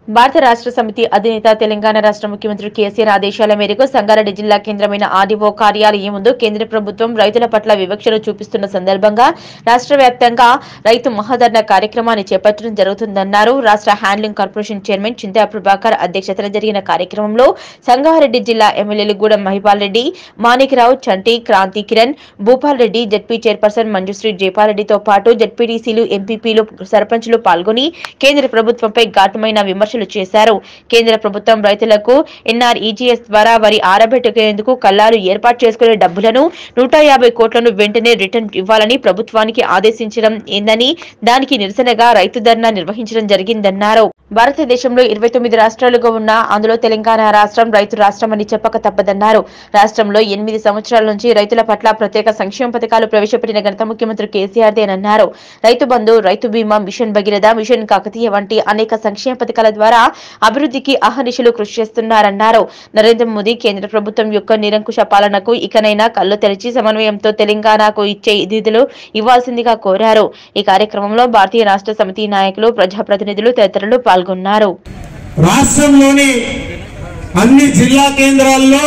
భారత రాష్ట్ర సమితి అధినేత తెలంగాణ రాష్ట్ర ముఖ్యమంత్రి కేసీఆర్ ఆదేశాల మేరకు సంగారెడ్డి జిల్లా కేంద్రమైన ఆర్డీఓ కార్యాలయం ముందు కేంద్ర ప్రభుత్వం రైతుల పట్ల వివక్షను చూపిస్తున్న సందర్భంగా రాష్ట్ర వ్యాప్తంగా రైతు మహాధరణ కార్యక్రమాన్ని చేపట్టడం జరుగుతుందన్నారు రాష్ట్ర handling corporation chairman Chinta Prabhakar అధ్యక్షతన జరిగిన కార్యక్రమంలో సంగారెడ్డి జిల్లా ఎమ్మెల్యేలు గూడెం మహిపాల్ రెడ్డి మాణిక్రావు చంటి క్రాంతి కిరణ్ భూపాల్ రెడ్డి జడ్పీ చైర్పర్సన్ మంజుశ్రీ జైపాల్రెడ్డితో పాటు జడ్పీటీసీలు ఎంపీపీలు సర్పంచులు పాల్గొని కేంద్ర ప్రభుత్వంపై ఘాటుమైన విమర్శలు చేశారు కేంద్ర ప్రభుత్వం రైతులకు ఎన్ఆర్ఈజీఎస్ ద్వారా వరి ఆరబెట్టుకునేందుకు కల్లాలు ఏర్పాటు చేసుకునే డబ్బులను నూట యాభై కోట్లను వెంటనే రిటర్న్ ఇవ్వాలని ప్రభుత్వానికి ఆదేశించడం ఏందని దానికి నిరసనగా రైతు ధర్నా నిర్వహించడం జరిగిందన్నారు భారతదేశంలో ఇరవై తొమ్మిది రాష్ట్రాలుగా ఉన్న అందులో తెలంగాణ రాష్ట్రం రైతు రాష్ట్రం అని చెప్పక తప్పదన్నారు రాష్ట్రంలో ఎనిమిది సంవత్సరాల నుంచి రైతుల పట్ల ప్రత్యేక సంక్షేమ పథకాలు ప్రవేశపెట్టిన ఘనత ముఖ్యమంత్రి కేసీఆర్దేనన్నారు రైతు బంధు రైతు బీమా మిషన్ భగీరథ మిషన్ కాకతీయ వంటి అనేక సంక్షేమ పథకాల ద్వారా అభివృద్ధికి అహర్నిశలు కృషి చేస్తున్నారన్నారు నరేంద్ర మోదీ కేంద్ర ప్రభుత్వం యొక్క నిరంకుశ పాలనకు ఇకనైనా కళ్ళు తెరిచి సమన్వయంతో తెలంగాణకు ఇచ్చే నిధులు ఇవ్వాల్సిందిగా కోరారు ఈ కార్యక్రమంలో భారతీయ రాష్ట్ర సమితి నాయకులు ప్రజాప్రతినిధులు తదితరులు పాల్గొన్నారు రాష్ట్రంలోని అన్ని జిల్లా కేంద్రాల్లో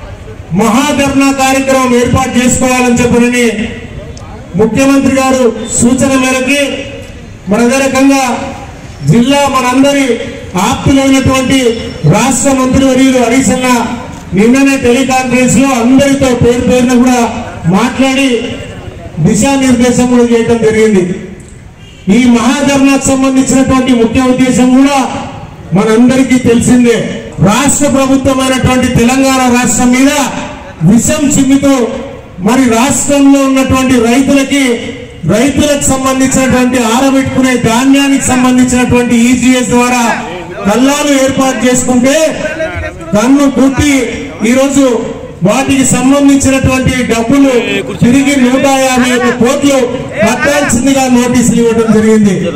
మహాధర్నా కార్యక్రమం ఏర్పాటు చేసుకోవాలని చెప్పనని ముఖ్యమంత్రి గారు సూచన మేరకి మన అదే రకంగా జిల్లా మనందరి ఆప్తులైనటువంటి రాష్ట్ర మంత్రి వర్యులు హరీష్ అన్న నిన్ననే టెలికాన్ఫరెన్స్ లో అందరితో పేరు పేరున కూడా మాట్లాడి దిశానిర్దేశం కూడా చేయడం జరిగింది ఈ మహాధర్నాకు సంబంధించినటువంటి ముఖ్య ఉద్దేశం కూడా మనందరికీ తెలిసిందే రాష్ట్ర ప్రభుత్వమైనటువంటి తెలంగాణ రాష్ట్రం మీద విషం చిమ్మితో మరి రాష్ట్రంలో ఉన్నటువంటి రైతులకి రైతులకు సంబంధించినటువంటి ఆరబెట్టుకునే ధాన్యానికి సంబంధించినటువంటి ఈజీఎస్ ద్వారా కల్లాలు ఏర్పాటు చేసుకుంటే కన్ను గుట్టి ఈరోజు వాటికి సంబంధించినటువంటి డబ్బులు తిరిగి నూట యాభై ఒక్క కోట్లు కట్టాల్సిందిగా నోటీసులు ఇవ్వడం జరిగింది